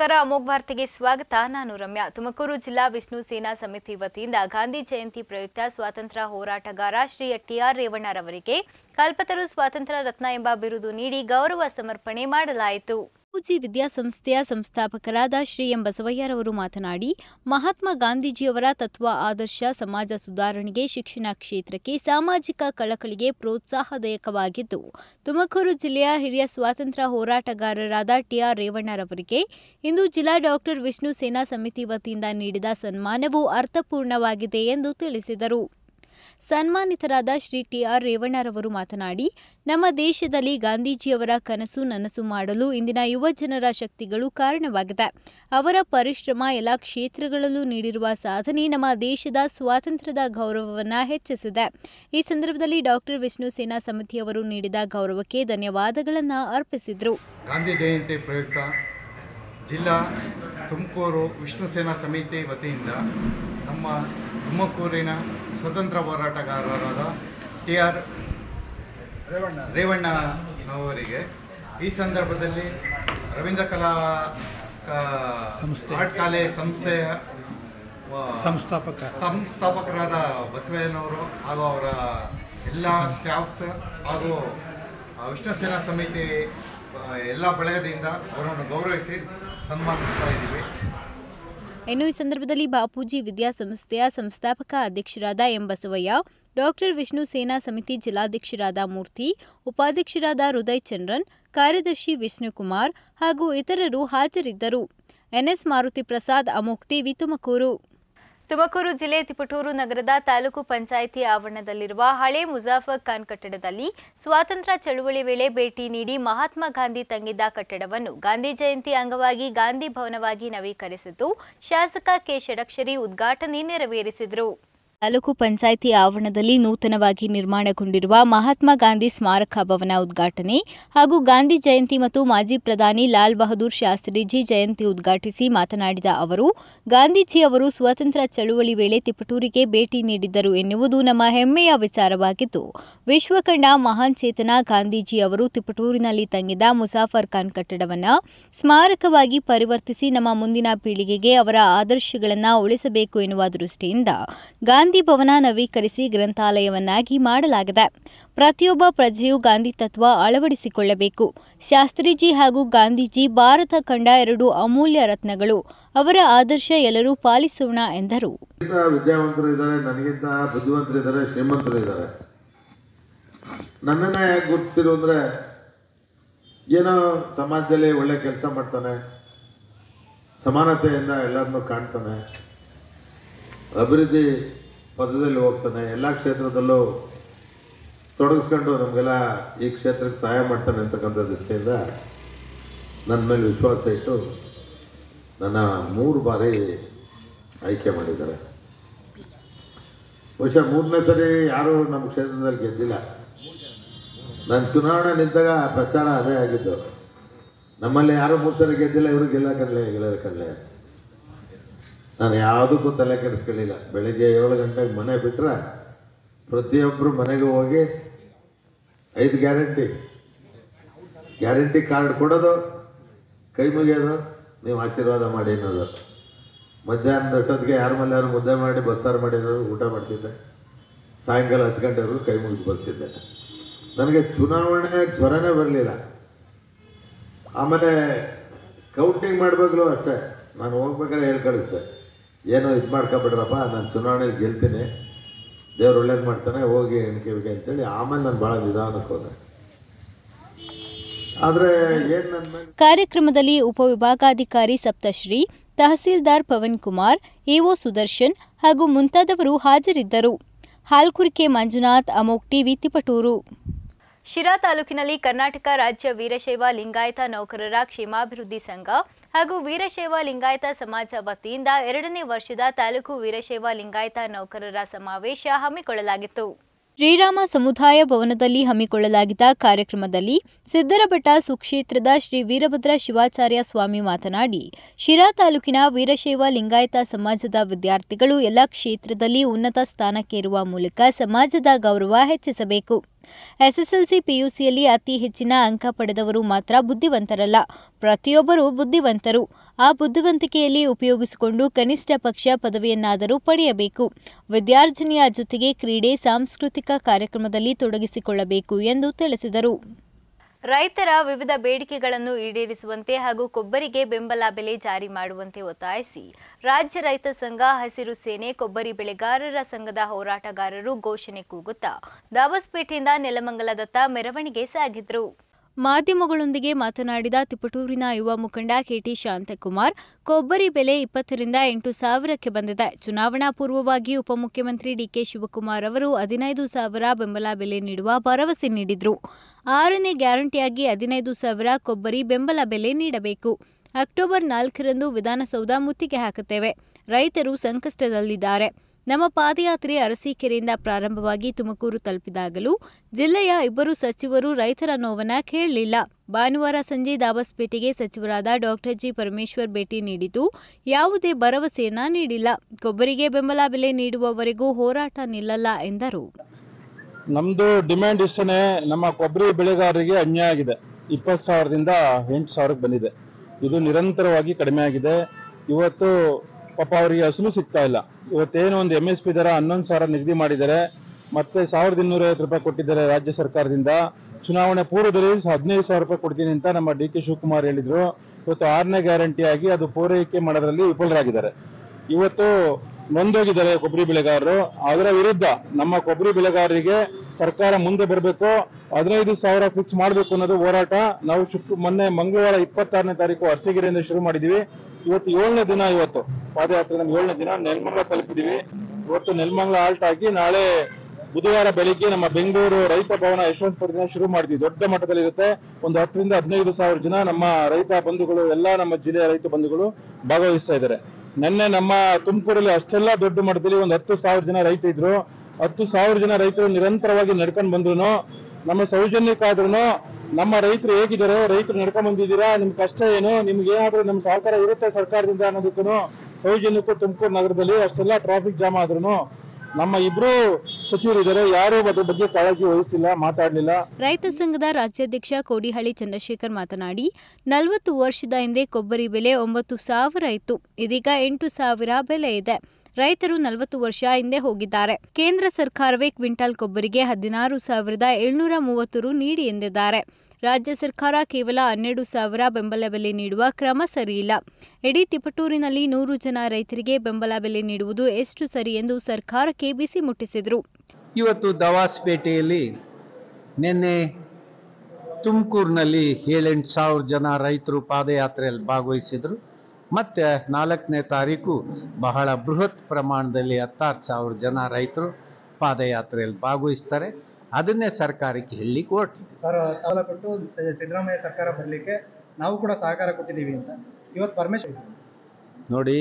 ನಮಸ್ಕಾರ ಅಮೋಘ್ ವಾರ್ತೆಗೆ ಸ್ವಾಗತ ನಾನು ರಮ್ಯಾ ತುಮಕೂರು ಜಿಲ್ಲಾ ವಿಷ್ಣು ಸೇನಾ ಸಮಿತಿ ವತಿಯಿಂದ ಗಾಂಧಿ ಜಯಂತಿ ಪ್ರಯುಕ್ತ ಸ್ವಾತಂತ್ರ್ಯ ಹೋರಾಟಗಾರ ಶ್ರೀ ಟಿಆರ್ ರೇವಣ್ಣರವರಿಗೆ ಕಲ್ಪತರು ಸ್ವಾತಂತ್ರ್ಯ ರತ್ನ ಎಂಬ ಬಿರುದು ನೀಡಿ ಗೌರವ ಸಮರ್ಪಣೆ ಮಾಡಲಾಯಿತು ಪೂಜಿ ವಿದ್ಯಾಸಂಸ್ಥೆಯ ಸಂಸ್ಥಾಪಕರಾದ ಶ್ರೀ ಎಂ ಬಸವಯ್ಯರವರು ಮಾತನಾಡಿ ಮಹಾತ್ಮ ಗಾಂಧೀಜಿಯವರ ತತ್ವ ಆದರ್ಶ ಸಮಾಜ ಸುಧಾರಣೆಗೆ ಶಿಕ್ಷಣ ಕ್ಷೇತ್ರಕ್ಕೆ ಸಾಮಾಜಿಕ ಕಳಕಳಿಗೆ ಪ್ರೋತ್ಸಾಹದಾಯಕವಾಗಿದ್ದು ತುಮಕೂರು ಜಿಲ್ಲೆಯ ಹಿರಿಯ ಸ್ವಾತಂತ್ರ್ಯ ಹೋರಾಟಗಾರರಾದ ಟಿಆರ್ ರೇವಣ್ಣರವರಿಗೆ ಇಂದು ಜಿಲ್ಲಾ ಡಾಕ್ಟರ್ ವಿಷ್ಣು ಸೇನಾ ಸಮಿತಿ ವತಿಯಿಂದ ನೀಡಿದ ಸನ್ಮಾನವು ಅರ್ಥಪೂರ್ಣವಾಗಿದೆ ಎಂದು ತಿಳಿಸಿದರು ಸನ್ಮಾನಿತರಾದ ಶ್ರೀ ಟಿಆರ್ ರೇವಣ್ಣರವರು ಮಾತನಾಡಿ ನಮ್ಮ ದೇಶದಲ್ಲಿ ಗಾಂಧೀಜಿಯವರ ಕನಸು ನನಸು ಮಾಡಲು ಇಂದಿನ ಯುವ ಜನರ ಶಕ್ತಿಗಳು ಕಾರಣವಾಗಿದೆ ಅವರ ಪರಿಶ್ರಮ ಎಲ್ಲ ಕ್ಷೇತ್ರಗಳಲ್ಲೂ ನೀಡಿರುವ ಸಾಧನೆ ನಮ್ಮ ದೇಶದ ಸ್ವಾತಂತ್ರ್ಯದ ಗೌರವವನ್ನು ಹೆಚ್ಚಿಸಿದೆ ಈ ಸಂದರ್ಭದಲ್ಲಿ ಡಾಕ್ಟರ್ ವಿಷ್ಣು ಸೇನಾ ಸಮಿತಿಯವರು ನೀಡಿದ ಗೌರವಕ್ಕೆ ಧನ್ಯವಾದಗಳನ್ನು ಅರ್ಪಿಸಿದರು ಗಾಂಧಿ ಜಯಂತಿ ಪ್ರಯುಕ್ತ ಜಿಲ್ಲಾ ತುಮಕೂರು ವಿಷ್ಣು ಸೇನಾ ಸಮಿತಿ ವತಿಯಿಂದ ನಮ್ಮ ತುಮಕೂರಿನ ಸ್ವತಂತ್ರ ಹೋರಾಟಗಾರರಾದ ಟಿ ಆರ್ ರೇವಣ್ಣನವರಿಗೆ ಈ ಸಂದರ್ಭದಲ್ಲಿ ರವೀಂದ್ರ ಕಲಾ ಕ- ಸಂಸ್ಥೆ. ಆರ್ಟ್ ಕಾಲೇಜ್ ಸಂಸ್ಥೆಯ ವ- ಸಂಸ್ಥಾಪಕ ಸಂಸ್ಥಾಪಕರಾದ ಬಸವಯ್ಯನವರು ಹಾಗೂ ಅವರ ಎಲ್ಲ ಸ್ಟಾಫ್ಸ್ ಹಾಗೂ ಆ, ವಿಷ್ಣು ಸೇನಾ ಸಮಿತಿ ಆ, ಎಲ್ಲ ಬಳಗದಿಂದ ಅವರನ್ನು ಗೌರವಿಸಿ ಸನ್ಮಾನಿಸ್ತಾ ಇದ್ದೀವಿ ಇನ್ನು ಈ ಸಂದರ್ಭದಲ್ಲಿ ಬಾಪೂಜಿ ವಿದ್ಯಾಸಂಸ್ಥೆಯ ಸಂಸ್ಥಾಪಕ ಅಧ್ಯಕ್ಷರಾದ ಎಂ ಬಸವಯ್ಯ ಡಾಕ್ಟರ್ ವಿಷ್ಣು ಸೇನಾ ಸಮಿತಿ ಜಿಲ್ಲಾಧ್ಯಕ್ಷರಾದ ಮೂರ್ತಿ ಉಪಾಧ್ಯಕ್ಷರಾದ ಹೃದಯ್ ಚಂದ್ರನ್ ಕಾರ್ಯದರ್ಶಿ ವಿಷ್ಣುಕುಮಾರ್ ಹಾಗೂ ಇತರರು ಹಾಜರಿದ್ದರು ಎನ್ಎಸ್ ಮಾರುತಿ ಪ್ರಸಾದ್ ಅಮೋಕ್ ಟಿವಿ ತುಮಕೂರು ತುಮಕೂರು ಜಿಲ್ಲೆ ತಿಪಟೂರು ನಗರದ ತಾಲೂಕು ಪಂಚಾಯಿತಿ ಆವರಣದಲ್ಲಿರುವ ಹಳೆ ಮುಜಾಫರ್ ಖಾನ್ ಕಟ್ಟಡದಲ್ಲಿ ಸ್ವಾತಂತ್ರ್ಯ ಚಳುವಳಿ ವೇಳೆ ಭೇಟಿ ನೀಡಿ ಮಹಾತ್ಮ ಗಾಂಧಿ ತಂಗಿದ್ದ ಕಟ್ಟಡವನ್ನು ಗಾಂಧಿ ಜಯಂತಿ ಅಂಗವಾಗಿ ಗಾಂಧಿ ಭವನವಾಗಿ ನವೀಕರಿಸಿದ್ದು ಶಾಸಕ ಕೆ ಷಡಕ್ಷರಿ ಉದ್ಘಾಟನೆ ನೆರವೇರಿಸಿದರು ತಾಲೂಕು ಪಂಚಾಯಿತಿ ಆವರಣದಲ್ಲಿ ನೂತನವಾಗಿ ನಿರ್ಮಾಣಗೊಂಡಿರುವ ಮಹಾತ್ಮ ಗಾಂಧಿ ಸ್ಮಾರಕ ಭವನ ಉದ್ಘಾಟನೆ ಹಾಗೂ ಗಾಂಧಿ ಜಯಂತಿ ಮತ್ತು ಮಾಜಿ ಪ್ರಧಾನಿ ಲಾಲ್ ಬಹದ್ದೂರ್ ಶಾಸ್ತ್ರಿಜಿ ಜಯಂತಿ ಉದ್ಘಾಟಿಸಿ ಮಾತನಾಡಿದ ಅವರು ಗಾಂಧೀಜಿ ಅವರು ಸ್ವಾತಂತ್ರ್ಯ ಚಳುವಳಿ ವೇಳೆ ತಿಪಟೂರಿಗೆ ಭೇಟಿ ನೀಡಿದ್ದರು ಎನ್ನುವುದು ನಮ್ಮ ಹೆಮ್ಮೆಯ ವಿಚಾರವಾಗಿದ್ದು ವಿಶ್ವ ಕಂಡ ಮಹಾನ್ ಚೇತನ ಗಾಂಧೀಜಿ ಅವರು ತಿಪಟೂರಿನಲ್ಲಿ ತಂಗಿದ ಮುಸಾಫರ್ ಖಾನ್ ಕಟ್ಟಡವನ್ನು ಸ್ಮಾರಕವಾಗಿ ಪರಿವರ್ತಿಸಿ ನಮ್ಮ ಮುಂದಿನ ಪೀಳಿಗೆಗೆ ಅವರ ಆದರ್ಶಗಳನ್ನು ಉಳಿಸಬೇಕು ಎನ್ನುವ ದೃಷ್ಟಿಯಿಂದ ಗಾಂಧಿ ಭವನ ನವೀಕರಿಸಿ ಗ್ರಂಥಾಲಯವನ್ನಾಗಿ ಮಾಡಲಾಗಿದೆ ಪ್ರತಿಯೊಬ್ಬ ಪ್ರಜೆಯು ಗಾಂಧಿ ತತ್ವ ಅಳವಡಿಸಿಕೊಳ್ಳಬೇಕು ಶಾಸ್ತ್ರೀಜಿ ಹಾಗೂ ಗಾಂಧೀಜಿ ಭಾರತ ಕಂಡ ಎರಡು ಅಮೂಲ್ಯ ರತ್ನಗಳು ಅವರ ಆದರ್ಶ ಎಲ್ಲರೂ ಪಾಲಿಸೋಣ ಎಂದರು ನನಗಿಂತ ವಿದ್ಯಾವಂತರು ಇದ್ದಾರೆ ನನಗಿಂತ ಬುದ್ಧಿವಂತರು ಇದ್ದಾರೆ ಶ್ರೀಮಂತರು ಇದ್ದಾರೆ ನನ್ನನ್ನು ಯಾಕೆ ಗುರುತಿಸಿರು ಅಂದರೆ ಏನೋ ಸಮಾಜದಲ್ಲಿ ಒಳ್ಳೆ ಕೆಲಸ ಮಾಡ್ತಾನೆ ಸಮಾನತೆಯಿಂದ ಎಲ್ಲರನ್ನೂ ಕಾಣ್ತಾನೆ ಅಭಿವೃದ್ಧಿ ಪಥದಲ್ಲಿ ಹೋಗ್ತಾನೆ ಎಲ್ಲ ಕ್ಷೇತ್ರದಲ್ಲೂ ತೊಡಗಿಸ್ಕೊಂಡು ನಮಗೆಲ್ಲ ಈ ಕ್ಷೇತ್ರಕ್ಕೆ ಸಹಾಯ ಮಾಡ್ತಾನೆ ಅಂತಕ್ಕಂಥ ದೃಷ್ಟಿಯಿಂದ ನನ್ನ ಮೇಲೆ ವಿಶ್ವಾಸ ಇಟ್ಟು ನನ್ನ ಮೂರು ಬಾರಿ ಆಯ್ಕೆ ಮಾಡಿದ್ದಾರೆ ಬಹುಶಃ ಮೂರನೇ ಸರಿ ಯಾರೂ ನಮ್ಮ ಕ್ಷೇತ್ರದಲ್ಲಿ ಗೆದ್ದಿಲ್ಲ ನಾನು ಚುನಾವಣೆ ನಿಂತಾಗ ಪ್ರಚಾರ ಅದೇ ಆಗಿದ್ದು ನಮ್ಮಲ್ಲಿ ಯಾರೂ ಮೂರು ಸರಿ ಗೆದ್ದಿಲ್ಲ ಇವರು ಗೆಲ್ಲ ಕಡಲೆ ಗೆಲ್ಲ ಕಡಲೆ ನಾನು ಯಾವುದಕ್ಕೂ ತಲೆ ಕೆಡಿಸ್ಕೊಳ್ಳಿಲ್ಲ ಬೆಳಿಗ್ಗೆ ಏಳು ಗಂಟೆಗೆ ಮನೆ ಬಿಟ್ಟರೆ ಪ್ರತಿಯೊಬ್ಬರು ಮನೆಗೆ ಹೋಗಿ ಐದು ಗ್ಯಾರಂಟಿ ಗ್ಯಾರಂಟಿ ಕಾರ್ಡ್ ಕೊಡೋದು ಕೈ ಮುಗಿಯೋದು ನೀವು ಆಶೀರ್ವಾದ ಮಾಡಿ ಅನ್ನೋದು ಮಧ್ಯಾಹ್ನದ ಅಷ್ಟೊತ್ತಿಗೆ ಯಾರ ಮೇಲೆ ಯಾರು ಮುದ್ದೆ ಮಾಡಿ ಬಸ್ಸಾರು ಮಾಡಿರೋರು ಊಟ ಮಾಡ್ತಿದ್ದೆ ಸಾಯಂಕಾಲ ಹತ್ತು ಗಂಟೆವರೆಗೂ ಕೈ ಮುಗಿದು ಬರ್ತಿದ್ದೆ ನನಗೆ ಚುನಾವಣೆ ಜ್ವರನೇ ಬರಲಿಲ್ಲ ಆಮೇಲೆ ಕೌಂಟಿಂಗ್ ಮಾಡಬೇಕಲು ಅಷ್ಟೇ ನಾನು ಹೋಗ್ಬೇಕಾದ್ರೆ ಹೇಳಿ ಕಳಿಸ್ದೆ ಏನೋ ಇದು ಮಾಡ್ಕೊಬಿಡ್ರಪ್ಪ ನಾನು ಚುನಾವಣೆಗೆ ಗೆಲ್ತೀನಿ ದೇವ್ರು ಒಳ್ಳೇದು ಮಾಡ್ತಾನೆ ಹೋಗಿ ಎಣ್ಕೆಬೇಕು ಅಂತೇಳಿ ಆಮೇಲೆ ನಾನು ಭಾಳ ನಿಧಾನಕ್ಕೆ ಹೋದೆ ಆದರೆ ಏನು ನನ್ನ ಮೇಲೆ ಕಾರ್ಯಕ್ರಮದಲ್ಲಿ ಉಪವಿಭಾಗಾಧಿಕಾರಿ ಸಪ್ತಶ್ರೀ ತಹಸೀಲ್ದಾರ್ ಪವನ್ ಕುಮಾರ್ ಎಒ ಸುದರ್ಶನ್ ಹಾಗೂ ಮುಂತಾದವರು ಹಾಜರಿದ್ದರು ಹಾಲ್ಕುರಿಕೆ ಮಂಜುನಾಥ್ ಅಮೋಕ್ ಟಿವಿ ತಿಪಟೂರು ಶಿರಾ ತಾಲೂಕಿನಲ್ಲಿ ಕರ್ನಾಟಕ ರಾಜ್ಯ ವೀರಶೈವ ಲಿಂಗಾಯತ ನೌಕರರ ಕ್ಷೇಮಾಭಿವೃದ್ಧಿ ಸಂಘ ಹಾಗೂ ವೀರಶೈವ ಲಿಂಗಾಯತ ಸಮಾಜ ವತಿಯಿಂದ ಎರಡನೇ ವರ್ಷದ ತಾಲೂಕು ವೀರಶೈವ ಲಿಂಗಾಯತ ನೌಕರರ ಸಮಾವೇಶ ಹಮ್ಮಿಕೊಳ್ಳಲಾಗಿತ್ತು ಶ್ರೀರಾಮ ಸಮುದಾಯ ಭವನದಲ್ಲಿ ಹಮ್ಮಿಕೊಳ್ಳಲಾಗಿದ್ದ ಕಾರ್ಯಕ್ರಮದಲ್ಲಿ ಸಿದ್ದರಬೆಟ್ಟ ಸುಕ್ಷೇತ್ರದ ಶ್ರೀ ವೀರಭದ್ರ ಶಿವಾಚಾರ್ಯ ಸ್ವಾಮಿ ಮಾತನಾಡಿ ಶಿರಾ ತಾಲೂಕಿನ ವೀರಶೈವ ಲಿಂಗಾಯತ ಸಮಾಜದ ವಿದ್ಯಾರ್ಥಿಗಳು ಎಲ್ಲ ಕ್ಷೇತ್ರದಲ್ಲಿ ಉನ್ನತ ಸ್ಥಾನಕ್ಕೇರುವ ಮೂಲಕ ಸಮಾಜದ ಗೌರವ ಹೆಚ್ಚಿಸಬೇಕು ಎಸ್ಎಸ್ಎಲ್ಸಿ ಪಿಯುಸಿಯಲ್ಲಿ ಅತಿ ಹೆಚ್ಚಿನ ಅಂಕ ಪಡೆದವರು ಮಾತ್ರ ಬುದ್ಧಿವಂತರಲ್ಲ ಪ್ರತಿಯೊಬ್ಬರೂ ಬುದ್ಧಿವಂತರು ಆ ಬುದ್ಧಿವಂತಿಕೆಯಲ್ಲಿ ಉಪಯೋಗಿಸಿಕೊಂಡು ಕನಿಷ್ಠ ಪಕ್ಷ ಪದವಿಯನ್ನಾದರೂ ಪಡೆಯಬೇಕು ವಿದ್ಯಾರ್ಜನೆಯ ಜೊತೆಗೆ ಕ್ರೀಡೆ ಸಾಂಸ್ಕೃತಿಕ ಕಾರ್ಯಕ್ರಮದಲ್ಲಿ ತೊಡಗಿಸಿಕೊಳ್ಳಬೇಕು ಎಂದು ತಿಳಿಸಿದರು ರೈತರ ವಿವಿಧ ಬೇಡಿಕೆಗಳನ್ನು ಈಡೇರಿಸುವಂತೆ ಹಾಗೂ ಕೊಬ್ಬರಿಗೆ ಬೆಂಬಲ ಬೆಲೆ ಜಾರಿ ಮಾಡುವಂತೆ ಒತ್ತಾಯಿಸಿ ರಾಜ್ಯ ರೈತ ಸಂಘ ಹಸಿರು ಸೇನೆ ಕೊಬ್ಬರಿ ಬೆಳೆಗಾರರ ಸಂಘದ ಹೋರಾಟಗಾರರು ಘೋಷಣೆ ಕೂಗುತ್ತಾ ದಾಬಸ್ಪೇಟೆಯಿಂದ ನೆಲಮಂಗಲದತ್ತ ಮೆರವಣಿಗೆ ಸಾಗಿದ್ರು ಮಾಧ್ಯಮಗಳೊಂದಿಗೆ ಮಾತನಾಡಿದ ತಿಪಟೂರಿನ ಯುವ ಮುಖಂಡ ಕೆಟಿ ಶಾಂತಕುಮಾರ್ ಕೊಬ್ಬರಿ ಬೆಲೆ ಇಪ್ಪತ್ತರಿಂದ ಎಂಟು ಸಾವಿರಕ್ಕೆ ಬಂದಿದೆ ಚುನಾವಣಾ ಪೂರ್ವವಾಗಿ ಉಪಮುಖ್ಯಮಂತ್ರಿ ಡಿಕೆ ಶಿವಕುಮಾರ್ ಅವರು ಹದಿನೈದು ಸಾವಿರ ಬೆಂಬಲ ಬೆಲೆ ನೀಡುವ ಭರವಸೆ ನೀಡಿದ್ರು ಆರನೇ ಗ್ಯಾರಂಟಿಯಾಗಿ ಹದಿನೈದು ಸಾವಿರ ಕೊಬ್ಬರಿ ಬೆಂಬಲ ಬೆಲೆ ನೀಡಬೇಕು ಅಕ್ಟೋಬರ್ ನಾಲ್ಕರಂದು ವಿಧಾನಸೌಧ ಮುತ್ತಿಗೆ ಹಾಕುತ್ತೇವೆ ರೈತರು ಸಂಕಷ್ಟದಲ್ಲಿದ್ದಾರೆ ನಮ್ಮ ಪಾದಯಾತ್ರೆ ಅರಸೀಕೆರೆಯಿಂದ ಪ್ರಾರಂಭವಾಗಿ ತುಮಕೂರು ತಲುಪಿದಾಗಲೂ ಜಿಲ್ಲೆಯ ಇಬ್ಬರು ಸಚಿವರು ರೈತರ ನೋವನ್ನ ಕೇಳಲಿಲ್ಲ ಭಾನುವಾರ ಸಂಜೆ ದಾಬಸ್ಪೇಟೆಗೆ ಸಚಿವರಾದ ಡಾಕ್ಟರ್ ಜಿ ಪರಮೇಶ್ವರ್ ಭೇಟಿ ನೀಡಿದ್ದು ಯಾವುದೇ ಭರವಸೆಯನ್ನ ನೀಡಿಲ್ಲ ಕೊಬ್ಬರಿಗೆ ಬೆಂಬಲ ಬೆಲೆ ನೀಡುವವರೆಗೂ ಹೋರಾಟ ನಿಲ್ಲಲ್ಲ ಎಂದರು ನಮ್ದು ಡಿಮ್ಯಾಂಡ್ ಇಷ್ಟನೇ ನಮ್ಮ ಕೊಬ್ಬರಿ ಬೆಳೆಗಾರರಿಗೆ ಅನ್ಯಾಯ ಆಗಿದೆ ಇಪ್ಪತ್ತು ಸಾವಿರದಿಂದ ಎಂಟು ಸಾವಿರಕ್ಕೆ ಬಂದಿದೆ ಇದು ನಿರಂತರವಾಗಿ ಕಡಿಮೆ ಆಗಿದೆ ಇವತ್ತು ಪಾಪ ಅವರಿಗೆ ಹಸುಲು ಸಿಗ್ತಾ ಇಲ್ಲ ಇವತ್ತೇನು ಒಂದು ಎಂ ಎಸ್ ಪಿ ದರ ಹನ್ನೊಂದು ಸಾವಿರ ನಿಗದಿ ಮಾಡಿದ್ದಾರೆ ಮತ್ತೆ ಸಾವಿರದ ಇನ್ನೂರ ಐವತ್ತು ರೂಪಾಯಿ ಕೊಟ್ಟಿದ್ದಾರೆ ರಾಜ್ಯ ಸರ್ಕಾರದಿಂದ ಚುನಾವಣೆ ಪೂರ್ವದಲ್ಲಿ ಹದಿನೈದು ಸಾವಿರ ರೂಪಾಯಿ ಕೊಡ್ತೀನಿ ಅಂತ ನಮ್ಮ ಡಿ ಕೆ ಶಿವಕುಮಾರ್ ಹೇಳಿದ್ರು ಇವತ್ತು ಆರನೇ ಗ್ಯಾರಂಟಿ ಆಗಿ ಅದು ಪೂರೈಕೆ ಮಾಡೋದ್ರಲ್ಲಿ ವಿಫಲರಾಗಿದ್ದಾರೆ ಇವತ್ತು ನೊಂದೋಗಿದ್ದಾರೆ ಕೊಬ್ಬರಿ ಬೆಳೆಗಾರರು ಅದರ ವಿರುದ್ಧ ನಮ್ಮ ಕೊಬ್ಬರಿ ಬೆಳೆಗಾರರಿಗೆ ಸರ್ಕಾರ ಮುಂದೆ ಬರಬೇಕು ಹದಿನೈದು ಸಾವಿರ ಫಿಕ್ಸ್ ಮಾಡಬೇಕು ಅನ್ನೋದು ಹೋರಾಟ ನಾವು ಶುಕ್ರ ಮೊನ್ನೆ ಮಂಗಳವಾರ ಇಪ್ಪತ್ತಾರನೇ ತಾರೀಕು ಅರಸೀಕೆರೆಯಿಂದ ಶುರು ಮಾಡಿದೀವಿ ಇವತ್ತು ಏಳನೇ ದಿನ ಇವತ್ತು ಪಾದಯಾತ್ರೆ ನಮ್ಗೆ ಏಳನೇ ದಿನ ನೆಲಮಂಗಲ ತಲುಪಿದೀವಿ ಇವತ್ತು ನೆಲಮಂಗಲ ಆಲ್ಟ್ ಆಗಿ ನಾಳೆ ಬುಧವಾರ ಬೆಳಿಗ್ಗೆ ನಮ್ಮ ಬೆಂಗಳೂರು ರೈತ ಭವನ ಯಶವಂತಪುರದಿಂದ ಶುರು ಮಾಡಿದ್ವಿ ದೊಡ್ಡ ಮಟ್ಟದಲ್ಲಿ ಇರುತ್ತೆ ಒಂದು ಹತ್ತರಿಂದ ಹದಿನೈದು ಸಾವಿರ ಜನ ನಮ್ಮ ರೈತ ಬಂಧುಗಳು ಎಲ್ಲಾ ನಮ್ಮ ಜಿಲ್ಲೆಯ ರೈತ ಬಂಧುಗಳು ಭಾಗವಹಿಸ್ತಾ ಇದ್ದಾರೆ ನಿನ್ನೆ ನಮ್ಮ ತುಮಕೂರಲ್ಲಿ ಅಷ್ಟೆಲ್ಲ ದೊಡ್ಡ ಮಟ್ಟದಲ್ಲಿ ಒಂದು ಹತ್ತು ಸಾವಿರ ಜನ ರೈತ ಇದ್ರು ಹತ್ತು ಸಾವಿರ ಜನ ರೈತರು ನಿರಂತರವಾಗಿ ನಡ್ಕೊಂಡು ಬಂದ್ರು ನಮ್ಮ ಸೌಜನ್ಯಕ್ಕಾದ್ರೂ ನಮ್ಮ ರೈತರು ಹೇಗಿದ್ದಾರೆ ರೈತರು ನಡ್ಕೊಂಡ್ ಬಂದಿದ್ದೀರಾ ನಿಮ್ ಕಷ್ಟ ಏನು ನಿಮ್ಗೆ ಏನಾದ್ರೂ ನಮ್ ಸಹಕಾರ ಇರುತ್ತೆ ಸರ್ಕಾರದಿಂದ ಅನ್ನೋದಕ್ಕೂ ಸೌಜನ್ಯಕ್ಕೂ ತುಮಕೂರು ನಗರದಲ್ಲಿ ಅಷ್ಟೆಲ್ಲ ಟ್ರಾಫಿಕ್ ಜಾಮ್ ಆದ್ರೂ ನಮ್ಮ ಇಬ್ರು ಸಚಿವರು ಇದ್ದಾರೆ ಯಾರು ಅದ್ರ ಬಗ್ಗೆ ಕಾಳಜಿ ವಹಿಸ್ತಿಲ್ಲ ಮಾತಾಡ್ಲಿಲ್ಲ ರೈತ ಸಂಘದ ರಾಜ್ಯಾಧ್ಯಕ್ಷ ಕೋಡಿಹಳ್ಳಿ ಚಂದ್ರಶೇಖರ್ ಮಾತನಾಡಿ ನಲವತ್ತು ವರ್ಷದ ಹಿಂದೆ ಕೊಬ್ಬರಿ ಬೆಲೆ ಒಂಬತ್ತು ಸಾವಿರ ಇತ್ತು ಇದೀಗ ಎಂಟು ಸಾವಿರ ಬೆಲೆ ಇದೆ ರೈತರು ನಲವತ್ತು ವರ್ಷ ಹಿಂದೆ ಹೋಗಿದ್ದಾರೆ ಕೇಂದ್ರ ಸರ್ಕಾರವೇ ಕ್ವಿಂಟಾಲ್ ಕೊಬ್ಬರಿಗೆ ಹದಿನಾರು ಸಾವಿರದ ಏಳ್ನೂರ ಮೂವತ್ತು ರು ನೀಡಿ ಎಂದಿದ್ದಾರೆ ರಾಜ್ಯ ಸರ್ಕಾರ ಕೇವಲ ಹನ್ನೆರಡು ಸಾವಿರ ಬೆಂಬಲ ಬೆಲೆ ನೀಡುವ ಕ್ರಮ ಸರಿಯಿಲ್ಲ ಇಡೀ ತಿಪಟೂರಿನಲ್ಲಿ ನೂರು ಜನ ರೈತರಿಗೆ ಬೆಂಬಲ ಬೆಲೆ ನೀಡುವುದು ಎಷ್ಟು ಸರಿ ಎಂದು ಸರ್ಕಾರಕ್ಕೆ ಬಿಸಿ ಮುಟ್ಟಿಸಿದರು ಇವತ್ತು ದವಾಸ್ಪೇಟೆಯಲ್ಲಿ ನಿನ್ನೆ ತುಮಕೂರಿನಲ್ಲಿ ಏಳೆಂಟು ಸಾವಿರ ಜನ ರೈತರು ಪಾದಯಾತ್ರೆಯಲ್ಲಿ ಭಾಗವಹಿಸಿದರು ಮತ್ತು ನಾಲ್ಕನೇ ತಾರೀಕು ಬಹಳ ಬೃಹತ್ ಪ್ರಮಾಣದಲ್ಲಿ ಹತ್ತಾರು ಸಾವಿರ ಜನ ರೈತರು ಪಾದಯಾತ್ರೆಯಲ್ಲಿ ಭಾಗವಹಿಸ್ತಾರೆ ಅದನ್ನೇ ಸರ್ಕಾರಕ್ಕೆ ಹೇಳಲಿಕ್ಕೆ ಹೊರಟಿದೆ ಸರ್ ಸಾಲ ಕೊಟ್ಟು ಸ- ಸಿದ್ದರಾಮಯ್ಯ ಸರ್ಕಾರ ಬರಲಿಕ್ಕೆ ನಾವು ಕೂಡ ಸಹಕಾರ ಕೊಟ್ಟಿದ್ದೀವಿ ಅಂತ ಇವತ್ತು ಪರ್ಮಿಷನ್ ನೋಡಿ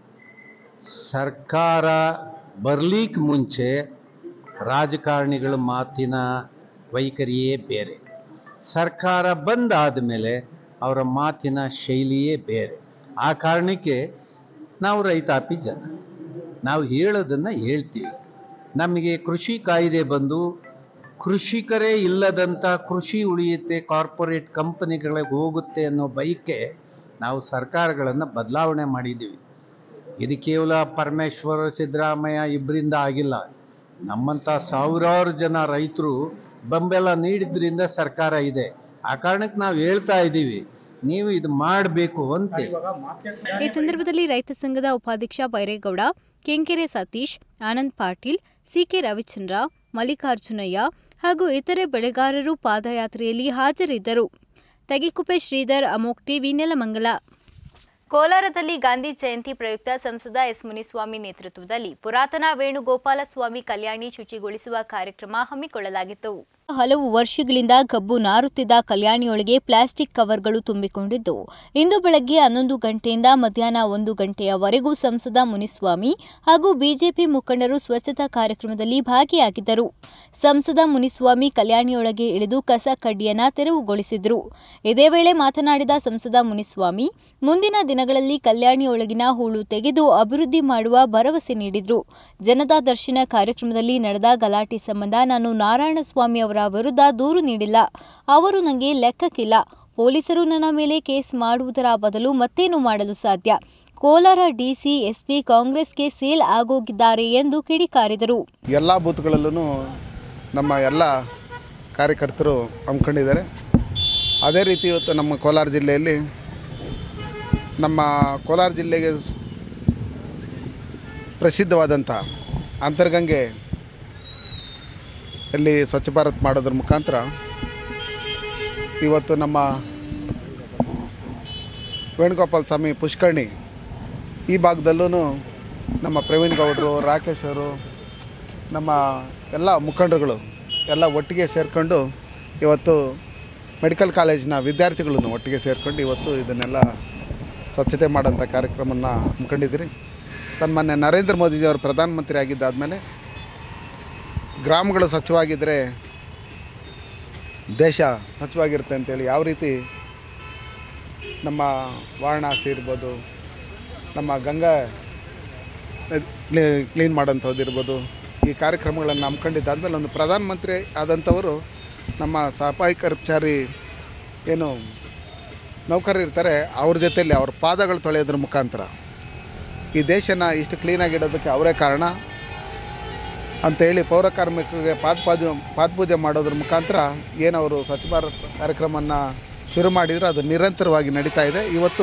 ಸರ್ಕಾರ ಬರ್ಲಿಕ್ಕೆ ಮುಂಚೆ ರಾಜಕಾರಣಿಗಳ ಮಾತಿನ ವೈಖರಿಯೇ ಬೇರೆ ಸರ್ಕಾರ ಬಂದಾದ ಮೇಲೆ ಅವರ ಮಾತಿನ ಶೈಲಿಯೇ ಬೇರೆ ಆ ಕಾರಣಕ್ಕೆ ನಾವು ರೈತಾಪಿ ಜನ ನಾವು ಹೇಳೋದನ್ನು ಹೇಳ್ತೀವಿ ನಮಗೆ ಕೃಷಿ ಕಾಯ್ದೆ ಬಂದು ಕೃಷಿಕರೇ ಇಲ್ಲದಂಥ ಕೃಷಿ ಉಳಿಯುತ್ತೆ ಕಾರ್ಪೊರೇಟ್ ಕಂಪನಿಗಳಿಗೆ ಹೋಗುತ್ತೆ ಅನ್ನೋ ಬೈಕೆ ನಾವು ಸರ್ಕಾರಗಳನ್ನು ಬದಲಾವಣೆ ಮಾಡಿದ್ದೀವಿ ಇದು ಕೇವಲ ಪರಮೇಶ್ವರ ಸಿದ್ದರಾಮಯ್ಯ ಇಬ್ಬರಿಂದ ಆಗಿಲ್ಲ ನಮ್ಮಂಥ ಸಾವಿರಾರು ಜನ ರೈತರು ಬೆಂಬಲ ನೀಡಿದ್ರಿಂದ ಸರ್ಕಾರ ಇದೆ ಆ ಕಾರಣಕ್ಕೆ ನಾವು ಹೇಳ್ತಾ ಇದ್ದೀವಿ ನೀವು ಇದು ಮಾಡಬೇಕು ಅಂತ ಇವಾಗ ಮಾರ್ಕೆಟ್ ಈ ಸಂದರ್ಭದಲ್ಲಿ ರೈತ ಸಂಘದ ಉಪಾಧ್ಯಕ್ಷ ಬೈರೇಗೌಡ ಕೆಂಕೆರೆ ಸತೀಶ್ ಆನಂದ್ ಪಾಟೀಲ್ ಸಿಕೆ ರವಿಚಂದ್ರ ಮಲ್ಲಿಕಾರ್ಜುನಯ್ಯ ಹಾಗೂ ಇತರೆ ಬೆಳೆಗಾರರು ಪಾದಯಾತ್ರೆಯಲ್ಲಿ ಹಾಜರಿದ್ದರು ತಗಿಕುಪ್ಪೆ ಶ್ರೀಧರ್ ಅಮೋಕ್ ಟಿವಿ ನೆಲಮಂಗಲ ಕೋಲಾರದಲ್ಲಿ ಗಾಂಧಿ ಜಯಂತಿ ಪ್ರಯುಕ್ತ ಸಂಸದ ಎಸ್ ಮುನಿಸ್ವಾಮಿ ನೇತೃತ್ವದಲ್ಲಿ ಪುರಾತನ ವೇಣುಗೋಪಾಲ ಸ್ವಾಮಿ ಕಲ್ಯಾಣಿ ಶುಚಿಗೊಳಿಸುವ ಕಾರ್ಯಕ್ರಮ ಹಮ್ಮಿಕೊಳ್ಳಲಾಗಿತ್ತು ಹಲವು ವರ್ಷಗಳಿಂದ ಕಬ್ಬು ನಾರುತ್ತಿದ್ದ ಕಲ್ಯಾಣಿಯೊಳಗೆ ಪ್ಲಾಸ್ಟಿಕ್ ಕವರ್ಗಳು ತುಂಬಿಕೊಂಡಿದ್ದು ಇಂದು ಬೆಳಗ್ಗೆ ಹನ್ನೊಂದು ಗಂಟೆಯಿಂದ ಮಧ್ಯಾಹ್ನ ಒಂದು ಗಂಟೆಯವರೆಗೂ ಸಂಸದ ಮುನಿಸ್ವಾಮಿ ಹಾಗೂ ಬಿಜೆಪಿ ಮುಖಂಡರು ಸ್ವಚ್ಛತಾ ಕಾರ್ಯಕ್ರಮದಲ್ಲಿ ಭಾಗಿಯಾಗಿದ್ದರು ಸಂಸದ ಮುನಿಸ್ವಾಮಿ ಕಲ್ಯಾಣಿಯೊಳಗೆ ಇಳಿದು ಕಸ ಕಡ್ಡಿಯನ್ನ ತೆರವುಗೊಳಿಸಿದ್ರು ಇದೇ ವೇಳೆ ಮಾತನಾಡಿದ ಸಂಸದ ಮುನಿಸ್ವಾಮಿ ಮುಂದಿನ ದಿನಗಳಲ್ಲಿ ಕಲ್ಯಾಣಿಯೊಳಗಿನ ಹೂಳು ತೆಗೆದು ಅಭಿವೃದ್ಧಿ ಮಾಡುವ ಭರವಸೆ ನೀಡಿದ್ರು ಜನತಾ ದರ್ಶನ ಕಾರ್ಯಕ್ರಮದಲ್ಲಿ ನಡೆದ ಗಲಾಟೆ ಸಂಬಂಧ ನಾನು ನಾರಾಯಣಸ್ವಾಮಿ ಅವರ ಅವರ ವಿರುದ್ಧ ದೂರು ನೀಡಿಲ್ಲ ಅವರು ನನಗೆ ಲೆಕ್ಕಕ್ಕಿಲ್ಲ ಪೊಲೀಸರು ನನ್ನ ಮೇಲೆ ಕೇಸ್ ಮಾಡುವುದರ ಬದಲು ಮತ್ತೇನು ಮಾಡಲು ಸಾಧ್ಯ ಕೋಲಾರ ಡಿಸಿ ಎಸ್ಪಿ ಕಾಂಗ್ರೆಸ್ಗೆ ಸೇಲ್ ಆಗೋಗಿದ್ದಾರೆ ಎಂದು ಕಿಡಿಕಾರಿದರು ಎಲ್ಲ ಬೂತ್ಗಳಲ್ಲೂ ನಮ್ಮ ಎಲ್ಲ ಕಾರ್ಯಕರ್ತರು ಹಮ್ಮಿಕೊಂಡಿದ್ದಾರೆ ಅದೇ ರೀತಿ ಇವತ್ತು ನಮ್ಮ ಕೋಲಾರ ಜಿಲ್ಲೆಯಲ್ಲಿ ನಮ್ಮ ಕೋಲಾರ ಜಿಲ್ಲೆಗೆ ಸ್- ಪ್ರಸಿದ್ಧವಾದಂಥ ಅಂತರ್ಗಂಗೆ ಅಲ್ಲಿ ಸ್ವಚ್ಛ ಭಾರತ್ ಮಾಡೋದ್ರ ಮುಖಾಂತರ ಇವತ್ತು ನಮ್ಮ ವೇಣುಗೋಪಾಲ ಸ್ವಾಮಿ ಪುಷ್ಕರ್ಣಿ ಈ ಭಾಗದಲ್ಲೂ ನಮ್ಮ ಪ್ರವೀಣ್ ಗೌಡರು ರಾಕೇಶ್ ಅವರು ನಮ್ಮ ಎಲ್ಲ ಮುಖಂಡರುಗಳು ಎಲ್ಲ ಒಟ್ಟಿಗೆ ಸೇರಿಕೊಂಡು ಇವತ್ತು ಮೆಡಿಕಲ್ ಕಾಲೇಜಿನ ವಿದ್ಯಾರ್ಥಿಗಳನ್ನು ಒಟ್ಟಿಗೆ ಸೇರಿಕೊಂಡು ಇವತ್ತು ಇದನ್ನೆಲ್ಲ ಸ್ವಚ್ಛತೆ ಮಾಡೋಂಥ ಕಾರ್ಯಕ್ರಮನ ಹಮ್ಮಿಕೊಂಡಿದ್ದೀರಿ ಸನ್ಮಾನ್ಯ ನರೇಂದ್ರ ಮೋದಿಜಿಯವರು ಪ್ರಧಾನಮಂತ್ರಿ ಆಗಿದ್ದಾದಮೇಲೆ ಗ್ರಾಮಗಳು ಸ್ವಚ್ಛವಾಗಿದ್ದರೆ ದೇಶ ಸ್ವಚ್ಛವಾಗಿರುತ್ತೆ ಅಂತೇಳಿ ಯಾವ ರೀತಿ ನಮ್ಮ ವಾರಣಾಸಿ ಇರ್ಬೋದು ನಮ್ಮ ಗಂಗಾ ಕ್ಲೀನ್ ಮಾಡೋಂಥದ್ದು ಇರ್ಬೋದು ಈ ಕಾರ್ಯಕ್ರಮಗಳನ್ನು ಹಮ್ಮಿಕೊಂಡಿದ್ದಾದ್ಮೇಲೆ ಒಂದು ಪ್ರಧಾನಮಂತ್ರಿ ಆದಂಥವರು ನಮ್ಮ ಸಫಾಯಿ ಕರ್ಮಚಾರಿ ಏನು ನೌಕರರು ಇರ್ತಾರೆ ಅವ್ರ ಜೊತೆಯಲ್ಲಿ ಅವ್ರ ಪಾದಗಳು ತೊಳೆಯೋದ್ರ ಮುಖಾಂತರ ಈ ದೇಶನ ಇಷ್ಟು ಕ್ಲೀನಾಗಿಡೋದಕ್ಕೆ ಅವರೇ ಕಾರಣ ಅಂತೇಳಿ ಪೌರ ಕಾರ್ಮಿಕರಿಗೆ ಪಾದಪೂಜೆ ಪಾದಪೂಜೆ ಮಾಡೋದ್ರ ಮುಖಾಂತರ ಏನು ಅವರು ಸ್ವಚ್ಛ ಭಾರತ್ ಕಾರ್ಯಕ್ರಮವನ್ನು ಶುರು ಮಾಡಿದ್ರು ಅದು ನಿರಂತರವಾಗಿ ನಡೀತಾ ಇದೆ ಇವತ್ತು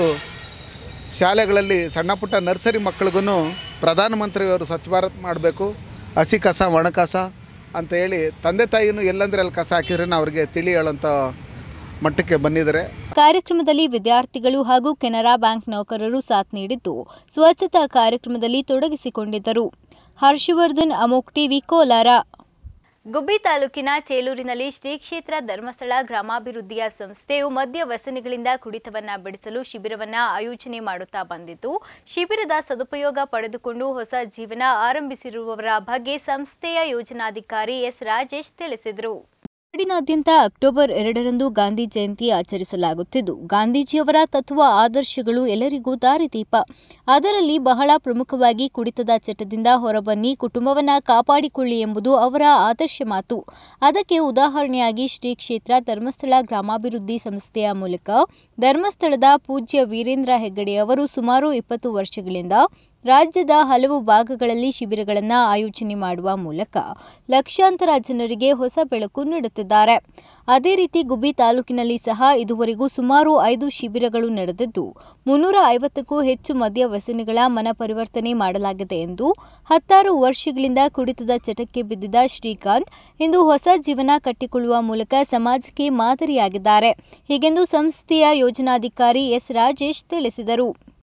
ಶಾಲೆಗಳಲ್ಲಿ ಸಣ್ಣ ಪುಟ್ಟ ನರ್ಸರಿ ಮಕ್ಕಳಿಗೂ ಪ್ರಧಾನಮಂತ್ರಿಯವರು ಸ್ವಚ್ಛ ಭಾರತ್ ಮಾಡಬೇಕು ಹಸಿ ಕಸ ಒಣ ಕಸ ಅಂತ ಹೇಳಿ ತಂದೆ ತಾಯಿನೂ ಎಲ್ಲಂದ್ರೆ ಅಲ್ಲಿ ಕಸ ಹಾಕಿದ್ರೆ ಅವ್ರಿಗೆ ತಿಳಿ ಹೇಳೋಂಥ ಮಟ್ಟಕ್ಕೆ ಬಂದಿದ್ದಾರೆ ಕಾರ್ಯಕ್ರಮದಲ್ಲಿ ವಿದ್ಯಾರ್ಥಿಗಳು ಹಾಗೂ ಕೆನರಾ ಬ್ಯಾಂಕ್ ನೌಕರರು ಸಾಥ್ ನೀಡಿದ್ದು ಸ್ವಚ್ಛತಾ ಕಾರ್ಯಕ್ರಮದಲ್ಲಿ ತೊಡಗಿಸಿಕೊಂಡಿದ್ದರು ಹರ್ಷವರ್ಧನ್ ಅಮೋಕ್ ಟಿವಿ ಕೋಲಾರ ಗುಬ್ಬಿ ತಾಲೂಕಿನ ಚೇಲೂರಿನಲ್ಲಿ ಶ್ರೀ ಕ್ಷೇತ್ರ ಧರ್ಮಸ್ಥಳ ಗ್ರಾಮಾಭಿವೃದ್ಧಿಯ ಸಂಸ್ಥೆಯು ಮದ್ಯ ವ್ಯಸನಿಗಳಿಂದ ಕುಡಿತವನ್ನ ಬಿಡಿಸಲು ಶಿಬಿರವನ್ನ ಆಯೋಜನೆ ಮಾಡುತ್ತಾ ಬಂದಿದ್ದು ಶಿಬಿರದ ಸದುಪಯೋಗ ಪಡೆದುಕೊಂಡು ಹೊಸ ಜೀವನ ಆರಂಭಿಸಿರುವವರ ಬಗ್ಗೆ ಸಂಸ್ಥೆಯ ಯೋಜನಾಧಿಕಾರಿ ಎಸ್ ರಾಜೇಶ್ ತಿಳಿಸಿದರು ನಾಡಿನಾದ್ಯಂತ ಅಕ್ಟೋಬರ್ ಎರಡರಂದು ಗಾಂಧಿ ಜಯಂತಿ ಆಚರಿಸಲಾಗುತ್ತಿದ್ದು ಗಾಂಧೀಜಿಯವರ ತತ್ವ ಆದರ್ಶಗಳು ಎಲ್ಲರಿಗೂ ದಾರಿದೀಪ ಅದರಲ್ಲಿ ಬಹಳ ಪ್ರಮುಖವಾಗಿ ಕುಡಿತದ ಚಟದಿಂದ ಹೊರಬನ್ನಿ ಕುಟುಂಬವನ್ನ ಕಾಪಾಡಿಕೊಳ್ಳಿ ಎಂಬುದು ಅವರ ಆದರ್ಶ ಮಾತು ಅದಕ್ಕೆ ಉದಾಹರಣೆಯಾಗಿ ಶ್ರೀ ಕ್ಷೇತ್ರ ಧರ್ಮಸ್ಥಳ ಗ್ರಾಮಾಭಿವೃದ್ಧಿ ಸಂಸ್ಥೆಯ ಮೂಲಕ ಧರ್ಮಸ್ಥಳದ ಪೂಜ್ಯ ವೀರೇಂದ್ರ ಹೆಗ್ಗಡೆ ಅವರು ಸುಮಾರು ಇಪ್ಪತ್ತು ವರ್ಷಗಳಿಂದ ರಾಜ್ಯದ ಹಲವು ಭಾಗಗಳಲ್ಲಿ ಶಿಬಿರಗಳನ್ನು ಆಯೋಜನೆ ಮಾಡುವ ಮೂಲಕ ಲಕ್ಷಾಂತರ ಜನರಿಗೆ ಹೊಸ ಬೆಳಕು ನೀಡುತ್ತಿದ್ದಾರೆ ಅದೇ ರೀತಿ ಗುಬ್ಬಿ ತಾಲೂಕಿನಲ್ಲಿ ಸಹ ಇದುವರೆಗೂ ಸುಮಾರು ಐದು ಶಿಬಿರಗಳು ನಡೆದಿದ್ದು ಮುನ್ನೂರ ಐವತ್ತಕ್ಕೂ ಹೆಚ್ಚು ಮದ್ಯ ವ್ಯಸನಿಗಳ ಮನ ಪರಿವರ್ತನೆ ಮಾಡಲಾಗಿದೆ ಎಂದು ಹತ್ತಾರು ವರ್ಷಗಳಿಂದ ಕುಡಿತದ ಚಟಕ್ಕೆ ಬಿದ್ದಿದ್ದ ಶ್ರೀಕಾಂತ್ ಇಂದು ಹೊಸ ಜೀವನ ಕಟ್ಟಿಕೊಳ್ಳುವ ಮೂಲಕ ಸಮಾಜಕ್ಕೆ ಮಾದರಿಯಾಗಿದ್ದಾರೆ ಹೀಗೆಂದು ಸಂಸ್ಥೆಯ ಯೋಜನಾಧಿಕಾರಿ ಎಸ್ ರಾಜೇಶ್ ತಿಳಿಸಿದರು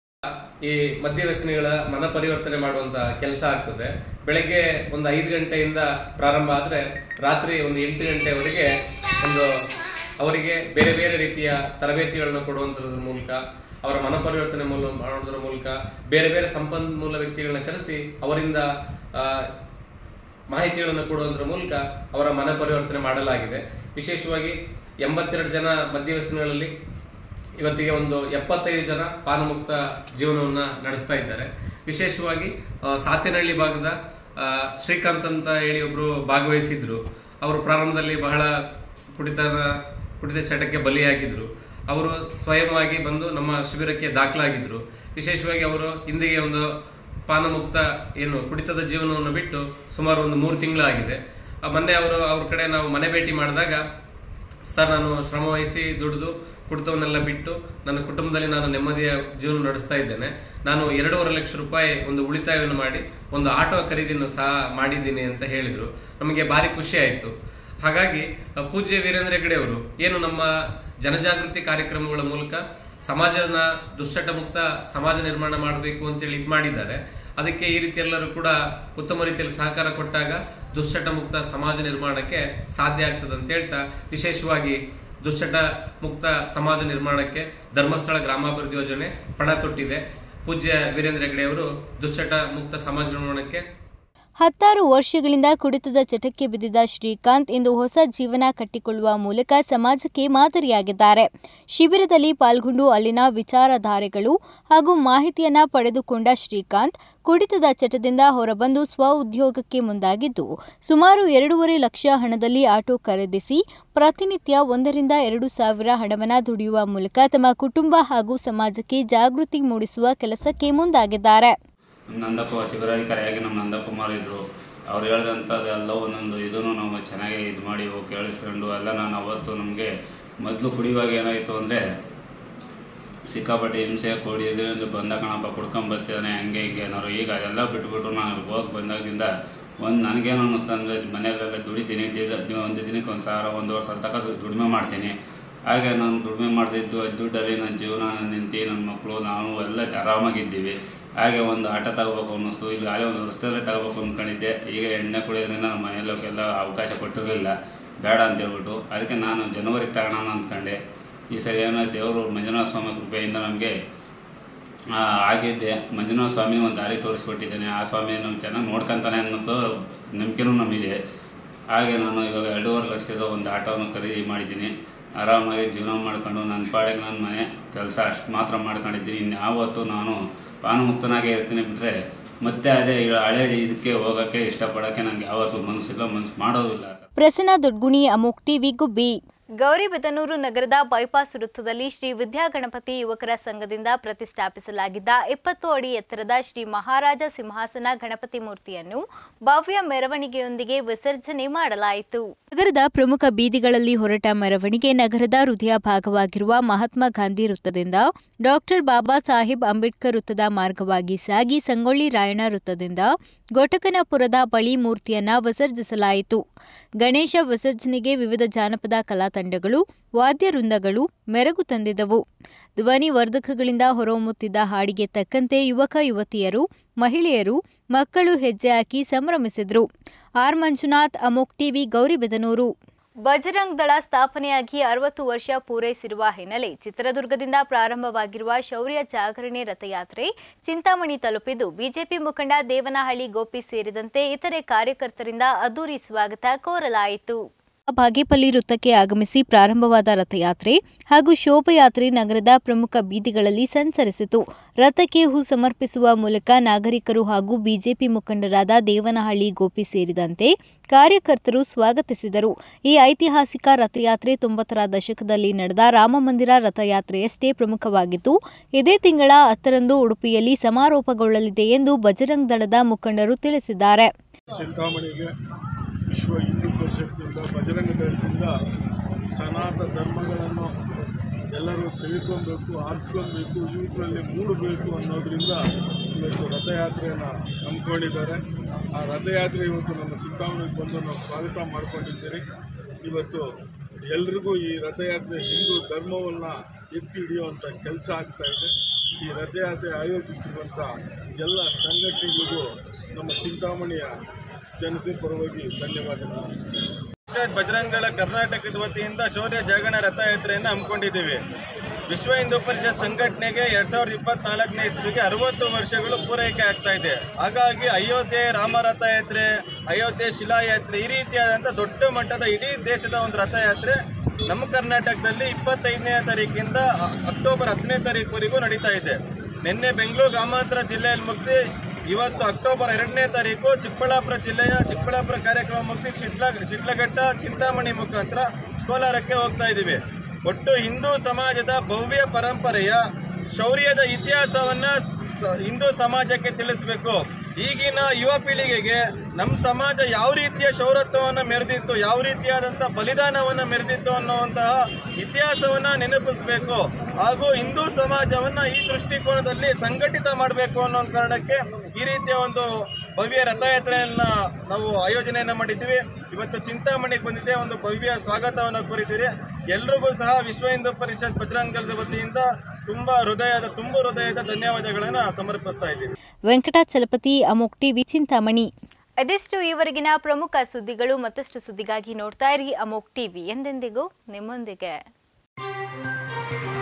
ಈ ಮದ್ಯ ವ್ಯಸನಿಗಳ ಮನ ಪರಿವರ್ತನೆ ಮಾಡುವಂತ ಕೆಲಸ ಆಗ್ತದೆ ಬೆಳಗ್ಗೆ ಒಂದು ಐದು ಗಂಟೆಯಿಂದ ಪ್ರಾರಂಭ ಆದ್ರೆ ರಾತ್ರಿ ಒಂದು ಎಂಟು ಗಂಟೆವರೆಗೆ ಒಂದು ಅವರಿಗೆ ಬೇರೆ ಬೇರೆ ರೀತಿಯ ತರಬೇತಿಗಳನ್ನು ಕೊಡುವಂತದ್ರ ಮೂಲಕ ಅವರ ಮನ ಪರಿವರ್ತನೆ ಮೂಲ ಮಾಡೋದ್ರ ಮೂಲಕ ಬೇರೆ ಬೇರೆ ಸಂಪನ್ಮೂಲ ವ್ಯಕ್ತಿಗಳನ್ನ ಕರೆಸಿ ಅವರಿಂದ ಆ, ಮಾಹಿತಿಗಳನ್ನು ಕೊಡುವುದರ ಮೂಲಕ ಅವರ ಮನ ಪರಿವರ್ತನೆ ಮಾಡಲಾಗಿದೆ ವಿಶೇಷವಾಗಿ ಎಂಬತ್ತೆರಡು ಜನ ಮದ್ಯವ್ಯಸನಗಳಲ್ಲಿ ಇವತ್ತಿಗೆ ಒಂದು ಎಪ್ಪತ್ತೈದು ಜನ ಪಾನಮುಕ್ತ ಜೀವನವನ್ನ ನಡೆಸ್ತಾ ಇದ್ದಾರೆ ವಿಶೇಷವಾಗಿ ಆ, ಸಾತೇನಹಳ್ಳಿ ಭಾಗದ ಆ, ಶ್ರೀಕಾಂತ್ ಅಂತ ಹೇಳಿ ಒಬ್ರು ಭಾಗವಹಿಸಿದ್ರು ಅವರು ಪ್ರಾರಂಭದಲ್ಲಿ ಬಹಳ ಕುಡಿತನ ಕುಡಿತ ಚಟಕ್ಕೆ ಬಲಿಯಾಗಿದ್ರು ಅವರು ಸ್ವಯಂವಾಗಿ ಬಂದು ನಮ್ಮ ಶಿಬಿರಕ್ಕೆ ದಾಖಲಾಗಿದ್ರು ವಿಶೇಷವಾಗಿ ಅವರು ಹಿಂದಿಗೆ ಒಂದು ಪಾನಮುಕ್ತ ಏನು ಕುಡಿತದ ಜೀವನವನ್ನು ಬಿಟ್ಟು ಸುಮಾರು ಒಂದು ಮೂರು ತಿಂಗಳಾಗಿದೆ ಆ ಮೊನ್ನೆ ಅವರು ಅವ್ರ ಕಡೆ ನಾವು ಮನೆ ಭೇಟಿ ಮಾಡಿದಾಗ ಸರ್ ನಾನು ಶ್ರಮ ವಹಿಸಿ ದುಡಿದು ಕುಡಿತವನ್ನೆಲ್ಲ ಬಿಟ್ಟು ನನ್ನ ಕುಟುಂಬದಲ್ಲಿ ನಾನು ನೆಮ್ಮದಿಯ ಜೀವನ ನಡೆಸ್ತಾ ಇದ್ದೇನೆ ನಾನು ಎರಡೂವರೆ ಲಕ್ಷ ರೂಪಾಯಿ ಒಂದು ಉಳಿತಾಯವನ್ನು ಮಾಡಿ ಒಂದು ಆಟೋ ಖರೀದಿಯನ್ನು ಸಹ ಮಾಡಿದ್ದೀನಿ ಅಂತ ಹೇಳಿದ್ರು ನಮಗೆ ಭಾರಿ ಖುಷಿ ಆಯಿತು ಹಾಗಾಗಿ ಅ, ಪೂಜ್ಯ ವೀರೇಂದ್ರ ಹೆಗಡೆ ಅವರು ಏನು ನಮ್ಮ ಜನಜಾಗೃತಿ ಕಾರ್ಯಕ್ರಮಗಳ ಮೂಲಕ ಸಮಾಜನ ದುಶ್ಚಟ ಮುಕ್ತ ಸಮಾಜ ನಿರ್ಮಾಣ ಮಾಡಬೇಕು ಅಂತೇಳಿ ಇದು ಮಾಡಿದ್ದಾರೆ ಅದಕ್ಕೆ ಈ ರೀತಿ ಎಲ್ಲರೂ ಕೂಡ ಉತ್ತಮ ರೀತಿಯಲ್ಲಿ ಸಹಕಾರ ಕೊಟ್ಟಾಗ ದುಶ್ಚಟ ಮುಕ್ತ ಸಮಾಜ ನಿರ್ಮಾಣಕ್ಕೆ ಸಾಧ್ಯ ಆಗ್ತದೆ ಅಂತ ಹೇಳ್ತಾ ವಿಶೇಷವಾಗಿ ದುಶ್ಚಟ ಮುಕ್ತ ಸಮಾಜ ನಿರ್ಮಾಣಕ್ಕೆ ಧರ್ಮಸ್ಥಳ ಗ್ರಾಮಾಭಿವೃದ್ಧಿ ಯೋಜನೆ ಪಣ ತೊಟ್ಟಿದೆ ಪೂಜ್ಯ ವೀರೇಂದ್ರ ಹೆಗಡೆ ಅವರು ದುಶ್ಚಟ ಮುಕ್ತ ಸಮಾಜ ನಿರ್ಮಾಣಕ್ಕೆ ಹತ್ತಾರು ವರ್ಷಗಳಿಂದ ಕುಡಿತದ ಚಟಕ್ಕೆ ಬಿದ್ದಿದ್ದ ಶ್ರೀಕಾಂತ್ ಇಂದು ಹೊಸ ಜೀವನ ಕಟ್ಟಿಕೊಳ್ಳುವ ಮೂಲಕ ಸಮಾಜಕ್ಕೆ ಮಾದರಿಯಾಗಿದ್ದಾರೆ ಶಿಬಿರದಲ್ಲಿ ಪಾಲ್ಗೊಂಡು ಅಲ್ಲಿನ ವಿಚಾರಧಾರೆಗಳು ಹಾಗೂ ಮಾಹಿತಿಯನ್ನ ಪಡೆದುಕೊಂಡ ಶ್ರೀಕಾಂತ್ ಕುಡಿತದ ಚಟದಿಂದ ಹೊರಬಂದು ಸ್ವ ಉದ್ಯೋಗಕ್ಕೆ ಮುಂದಾಗಿದ್ದು ಸುಮಾರು ಎರಡೂವರೆ ಲಕ್ಷ ಹಣದಲ್ಲಿ ಆಟೋ ಖರೀದಿಸಿ ಪ್ರತಿನಿತ್ಯ ಒಂದರಿಂದ ಎರಡು ಸಾವಿರ ಹಣವನ್ನ ದುಡಿಯುವ ಮೂಲಕ ತಮ್ಮ ಕುಟುಂಬ ಹಾಗೂ ಸಮಾಜಕ್ಕೆ ಜಾಗೃತಿ ಮೂಡಿಸುವ ಕೆಲಸಕ್ಕೆ ಮುಂದಾಗಿದ್ದಾರೆ ನಂದಪ್ಪ ಶಿಬಿರಾಧಿಕಾರಿಯಾಗಿ ನಮ್ಮ ನಂದಕುಮಾರ್ ಇದ್ದರು ಅವ್ರು ಹೇಳ್ದಂಥದ್ದು ಎಲ್ಲ ಒಂದೊಂದು ಇದನ್ನು ನಾವು ಚೆನ್ನಾಗಿ ಇದು ಮಾಡಿ ಹೋಗಿ ಕೇಳಿಸ್ಕೊಂಡು ಎಲ್ಲ ನಾನು ಅವತ್ತು ನಮಗೆ ಮೊದಲು ಕುಡಿಯುವಾಗ ಏನಾಯಿತು ಅಂದರೆ ಸಿಕ್ಕಾಪಟ್ಟೆ ಹಿಂಸೆ ಕುಡಿಯೋದ್ರಿಂದ ಬಂದ ಕಣಪ್ಪ ಕುಡ್ಕೊಂಬರ್ತಿದ್ದಾನೆ ಹಂಗೆ ಹಿಂಗೆ ಅನ್ನೋರು ಈಗ ಅದೆಲ್ಲ ಬಿಟ್ಬಿಟ್ಟು ನಾನು ಅಲ್ಲಿ ಹೋಗಿ ಬಂದಾಗಿಂದ ಒಂದು ನನಗೇನು ಅನ್ನಿಸ್ತು ಅಂದರೆ ಮನೆಯಲ್ಲೆಲ್ಲ ದುಡಿತೀನಿ ಡಿ- ಒಂದು ದಿನಕ್ಕೆ ಒಂದು ಸಾವಿರ ಒಂದೂವರೆ ಸಾವಿರ ತನಕ ದುಡಿಮೆ ಮಾಡ್ತೀನಿ ಹಾಗೆ ನಾನು ದುಡಿಮೆ ಮಾಡ್ತಿದ್ದು ಆ ದುಡ್ಡಲ್ಲಿ ನನ್ನ ಜೀವನ ನಿಂತು ನನ್ನ ಮಕ್ಕಳು ನಾವು ಎಲ್ಲ ಆರಾಮಾಗಿದ್ದೀವಿ ಹಾಗೆ ಒಂದು ಆಟ ತಗೋಬೇಕು ಅನ್ನಿಸ್ತು ಈಗ ಹಾಗೆ ಒಂದು ರಸ್ತೆಯಲ್ಲೇ ತಗೋಬೇಕು ಅಂದ್ಕೊಂಡಿದ್ದೆ ಈಗ ಎಣ್ಣೆ ಕುಡಿಯೋದ್ರಿಂದ ನಮ್ಮ ಮನೆಯಲ್ಲೋಕೆಲ್ಲ ಅವಕಾಶ ಕೊಟ್ಟಿರಲಿಲ್ಲ ಬೇಡ ಅಂತ ಹೇಳ್ಬಿಟ್ಟು ಅದಕ್ಕೆ ನಾನು ಜನವರಿಗೆ ತಗೋಣ ಅಂದ್ಕೊಂಡೆ ಈ ಸರಿ ಏನೋ ದೇವರು ಮಂಜುನಾಥ ಸ್ವಾಮಿ ಕೃಪೆಯಿಂದ ನಮಗೆ ಆಗಿದ್ದೆ ಮಂಜುನಾಥ ಸ್ವಾಮಿ ಒಂದು ದಾರಿ ತೋರಿಸ್ಕೊಟ್ಟಿದ್ದಾನೆ ಆ ಸ್ವಾಮಿ ನಮ್ಗೆ ಚೆನ್ನಾಗಿ ನೋಡ್ಕೊಂತಾನೆ ಅನ್ನೋದು ನಂಬಿಕೆನೂ ನಮ್ಮಿದೆ ಹಾಗೆ ನಾನು ಇವಾಗ ಎರಡೂವರೆ ಲಕ್ಷದ ಒಂದು ಆಟೋವನ್ನು ಖರೀದಿ ಮಾಡಿದ್ದೀನಿ ಆರಾಮಾಗಿ ಜೀವನ ಮಾಡ್ಕೊಂಡು ನನ್ನ ಪಾಡಿಗೆ ನನ್ನ ಮನೆ ಕೆಲಸ ಅಷ್ಟು ಮಾತ್ರ ಮಾಡ್ಕೊಂಡಿದ್ದೀನಿ ಇನ್ಯಾವತ್ತೂ ನಾನು ಪಾನು ಮುಕ್ತನಾಗೇ ಇರ್ತೀನಿ ಬಿಟ್ಟರೆ ಮತ್ತೆ ಅದೇ ಈ ಹಳೆ ಇದಕ್ಕೆ ಹೋಗೋಕ್ಕೆ ಇಷ್ಟಪಡೋಕ್ಕೆ ನನಗೆ ಯಾವತ್ತೂ ಮನಸ್ಸಿಲ್ಲ ಮನಸ್ಸು ಮಾಡೋದಿಲ್ಲ ಪ್ರಸನ್ನ ದೊಡ್ಗುಣಿ ಅಮೋಕ್ ಟಿವಿ ಗುಬ್ಬಿ ಗೌರಿಬಿದನೂರು ನಗರದ ಬೈಪಾಸ್ ವೃತ್ತದಲ್ಲಿ ಶ್ರೀ ವಿದ್ಯಾಗಣಪತಿ ಯುವಕರ ಸಂಘದಿಂದ ಪ್ರತಿಷ್ಠಾಪಿಸಲಾಗಿದ್ದ ಇಪ್ಪತ್ತು ಅಡಿ ಎತ್ತರದ ಶ್ರೀ ಮಹಾರಾಜ ಸಿಂಹಾಸನ ಗಣಪತಿ ಮೂರ್ತಿಯನ್ನು ಭವ್ಯ ಮೆರವಣಿಗೆಯೊಂದಿಗೆ ವಿಸರ್ಜನೆ ಮಾಡಲಾಯಿತು ನಗರದ ಪ್ರಮುಖ ಬೀದಿಗಳಲ್ಲಿ ಹೊರಟ ಮೆರವಣಿಗೆ ನಗರದ ಹೃದಯ ಭಾಗವಾಗಿರುವ ಮಹಾತ್ಮ ಗಾಂಧಿ ವೃತ್ತದಿಂದ ಡಾಕ್ಟರ್ ಬಾಬಾ ಸಾಹೇಬ್ ಅಂಬೇಡ್ಕರ್ ವೃತ್ತದ ಮಾರ್ಗವಾಗಿ ಸಾಗಿ ಸಂಗೊಳ್ಳಿ ರಾಯಣ್ಣ ವೃತ್ತದಿಂದ ಗೊಟಕನಪುರದ ಬಳಿ ಮೂರ್ತಿಯನ್ನ ವಿಸರ್ಜಿಸಲಾಯಿತು ಗಣೇಶ ವಿಸರ್ಜನೆಗೆ ವಿವಿಧ ಜಾನಪದ ಕಲಾ ತಂಡಗಳು ವಾದ್ಯ ವೃಂದಗಳು ಮೆರಗು ತಂದಿದ್ದವು ಧ್ವನಿ ವರ್ಧಕಗಳಿಂದ ಹೊರಹೊಮ್ಮುತ್ತಿದ್ದ ಹಾಡಿಗೆ ತಕ್ಕಂತೆ ಯುವಕ ಯುವತಿಯರು ಮಹಿಳೆಯರು ಮಕ್ಕಳು ಹೆಜ್ಜೆ ಹಾಕಿ ಸಂಭ್ರಮಿಸಿದ್ರು ಆರ್ ಮಂಜುನಾಥ್ ಅಮೋಕ್ ಟಿವಿ ಗೌರಿಬಿದನೂರು ಬಜರಂಗ್ ದಳ ಸ್ಥಾಪನೆಯಾಗಿ ಅರವತ್ತು ವರ್ಷ ಪೂರೈಸಿರುವ ಹಿನ್ನೆಲೆ ಚಿತ್ರದುರ್ಗದಿಂದ ಪ್ರಾರಂಭವಾಗಿರುವ ಶೌರ್ಯ ಜಾಗರಣೆ ರಥಯಾತ್ರೆ ಚಿಂತಾಮಣಿ ತಲುಪಿದ್ದು ಬಿಜೆಪಿ ಮುಖಂಡ ದೇವನಹಳ್ಳಿ ಗೋಪಿ ಸೇರಿದಂತೆ ಇತರೆ ಕಾರ್ಯಕರ್ತರಿಂದ ಅದ್ದೂರಿ ಸ್ವಾಗತ ಕೋರಲಾಯಿತು ಬಾಗೇಪಲ್ಲಿ ವೃತ್ತಕ್ಕೆ ಆಗಮಿಸಿ ಪ್ರಾರಂಭವಾದ ರಥಯಾತ್ರೆ ಹಾಗೂ ಶೋಭಯಾತ್ರೆ ನಗರದ ಪ್ರಮುಖ ಬೀದಿಗಳಲ್ಲಿ ಸಂಚರಿಸಿತು ರಥಕ್ಕೆ ಹೂ ಸಮರ್ಪಿಸುವ ಮೂಲಕ ನಾಗರಿಕರು ಹಾಗೂ ಬಿಜೆಪಿ ಮುಖಂಡರಾದ ದೇವನಹಳ್ಳಿ ಗೋಪಿ ಸೇರಿದಂತೆ ಕಾರ್ಯಕರ್ತರು ಸ್ವಾಗತಿಸಿದರು ಈ ಐತಿಹಾಸಿಕ ರಥಯಾತ್ರೆ ತೊಂಬತ್ತರ ದಶಕದಲ್ಲಿ ನಡೆದ ರಾಮಮಂದಿರ ರಥಯಾತ್ರೆಯಷ್ಟೇ ಪ್ರಮುಖವಾಗಿದ್ದು ಇದೇ ತಿಂಗಳ ಹತ್ತರಂದು ಉಡುಪಿಯಲ್ಲಿ ಸಮಾರೋಪಗೊಳ್ಳಲಿದೆ ಎಂದು ಬಜರಂಗ್ ದಳದ ಮುಖಂಡರು ತಿಳಿಸಿದ್ದಾರೆ ಚಿಂತಾಮಣಿಗೆ ವಿಶ್ವ ಹಿಂದೂ ಪರಿಷತ್ನಿಂದ ಬಜರಂಗ ದಳದಿಂದ ಸನಾತನ ಧರ್ಮಗಳನ್ನು ಎಲ್ಲರೂ ತಿಳ್ಕೊಬೇಕು ಅರ್ಥಕೊಬೇಕು ಯುವಕರಲ್ಲಿ ಮೂಡಬೇಕು ಅನ್ನೋದರಿಂದ ಇವತ್ತು ರಥಯಾತ್ರೆಯನ್ನು ಹಮ್ಮಿಕೊಂಡಿದ್ದಾರೆ ಆ ರಥಯಾತ್ರೆ ಇವತ್ತು ನಮ್ಮ ಚಿಂತಾಮಣಿಗೆ ಬಂದು ನಾವು ಸ್ವಾಗತ ಮಾಡ್ಕೊಂಡಿದ್ದೀರಿ ಇವತ್ತು ಎಲ್ರಿಗೂ ಈ ರಥಯಾತ್ರೆ ಹಿಂದೂ ಧರ್ಮವನ್ನು ಎತ್ತಿ ಹಿಡಿಯುವಂಥ ಕೆಲಸ ಆಗ್ತಾ ಇದೆ ಈ ರಥಯಾತ್ರೆ ಆಯೋಜಿಸಿರುವಂಥ ಎಲ್ಲ ಸಂಘಟನೆಗಳಿಗೂ ನಮ್ಮ ಚಿಂತಾಮಣಿಯ ಜನತೆ ಪರವಾಗಿ ಧನ್ಯವಾದಗಳು ಪರಿಷತ್ ಬಜರಂಗಳ ಕರ್ನಾಟಕದ ವತಿಯಿಂದ ಶೌರ್ಯ ಜಾಗರಣ ರಥಯಾತ್ರೆಯನ್ನು ಹಮ್ಮಿಕೊಂಡಿದ್ದೀವಿ ವಿಶ್ವ ಹಿಂದೂ ಪರಿಷತ್ ಸಂಘಟನೆಗೆ ಎರಡ್ ಸಾವಿರದ ಇಪ್ಪತ್ನಾಲ್ಕನೇ ಇಸ್ವಿಗೆ ಅರವತ್ತು ವರ್ಷಗಳು ಪೂರೈಕೆ ಆಗ್ತಾ ಇದೆ ಹಾಗಾಗಿ ಅಯೋಧ್ಯೆ ರಾಮ ರಥಯಾತ್ರೆ ಅಯೋಧ್ಯೆ ಶಿಲಾಯಾತ್ರೆ ಈ ರೀತಿಯಾದಂಥ ದೊಡ್ಡ ಮಟ್ಟದ ಇಡೀ ದೇಶದ ಒಂದು ರಥಯಾತ್ರೆ ನಮ್ಮ ಕರ್ನಾಟಕದಲ್ಲಿ ಇಪ್ಪತ್ತೈದನೇ ತಾರೀಕಿಂದ ಅ- ಅಕ್ಟೋಬರ್ ಹತ್ತನೇ ತಾರೀಕುವರೆಗೂ ನಡೀತಾ ಇದೆ ನಿನ್ನೆ ಬೆಂಗಳೂರು ಗ್ರಾಮಾಂತರ ಜಿಲ್ಲೆಯಲ್ಲಿ ಮುಗಿಸಿ ಇವತ್ತು ಅಕ್ಟೋಬರ್ ಎರಡನೇ ತಾರೀಕು ಚಿಕ್ಕಬಳ್ಳಾಪುರ ಜಿಲ್ಲೆಯ ಚಿಕ್ಕಬಳ್ಳಾಪುರ ಕಾರ್ಯಕ್ರಮ ಮುಗಿಸಿ ಶಿಡ್ಲ ಶಿಡ್ಲಘಟ್ಟ ಚಿಂತಾಮಣಿ ಮುಖಾಂತರ ಕೋಲಾರಕ್ಕೆ ಹೋಗ್ತಾ ಇದ್ದೀವಿ ಒಟ್ಟು ಹಿಂದೂ ಸಮಾಜದ ಭವ್ಯ ಪರಂಪರೆಯ ಶೌರ್ಯದ ಇತಿಹಾಸವನ್ನ ಸ- ಹಿಂದೂ ಸಮಾಜಕ್ಕೆ ತಿಳಿಸಬೇಕು ಈಗಿನ ಯುವ ಪೀಳಿಗೆಗೆ ನಮ್ಮ ಸಮಾಜ ಯಾವ ರೀತಿಯ ಶೌರತ್ವವನ್ನು ಮೆರೆದಿತ್ತು ಯಾವ ರೀತಿಯಾದಂಥ ಬಲಿದಾನವನ್ನು ಮೆರೆದಿತ್ತು ಅನ್ನುವಂತಹ ಇತಿಹಾಸವನ್ನ ನೆನಪಿಸಬೇಕು ಹಾಗೂ ಹಿಂದೂ ಸಮಾಜವನ್ನ ಈ ದೃಷ್ಟಿಕೋನದಲ್ಲಿ ಸಂಘಟಿತ ಮಾಡಬೇಕು ಅನ್ನೋ ಒಂದು ಕಾರಣಕ್ಕೆ ಈ ರೀತಿಯ ಒಂದು ಭವ್ಯ ರಥಯಾತ್ರೆಯನ್ನ ನಾವು ಆಯೋಜನೆಯನ್ನ ಮಾಡಿದ್ದೀವಿ ಇವತ್ತು ಚಿಂತಾಮಣಿಗೆ ಬಂದಿದೆ ಒಂದು ಭವ್ಯ ಸ್ವಾಗತವನ್ನು ಕೋರಿದ್ದೀರಿ ಎಲ್ರಿಗೂ ಸಹ ವಿಶ್ವ ಹಿಂದೂ ಪರಿಷತ್ ಬಜರಂಗ ದಳದ ವತಿಯಿಂದ ತುಂಬಾ ಹೃದಯದ ತುಂಬ ಹೃದಯದ ಧನ್ಯವಾದಗಳನ್ನು ಸಮರ್ಪಿಸ್ತಾ ಇದ್ದೀವಿ ವೆಂಕಟಾಚಲಪತಿ ಅಮೋಕ್ ಟಿವಿ ಚಿಂತಾಮಣಿ ಅದೆಷ್ಟು ಈವರೆಗಿನ ಪ್ರಮುಖ ಸುದ್ದಿಗಳು ಮತ್ತಷ್ಟು ಸುದ್ದಿಗಾಗಿ ನೋಡ್ತಾ ಇರಿ ಅಮೋಕ್ ಟಿವಿ ಎಂದೆಂದಿಗೂ ನಿಮ್ಮೊಂದಿಗೆ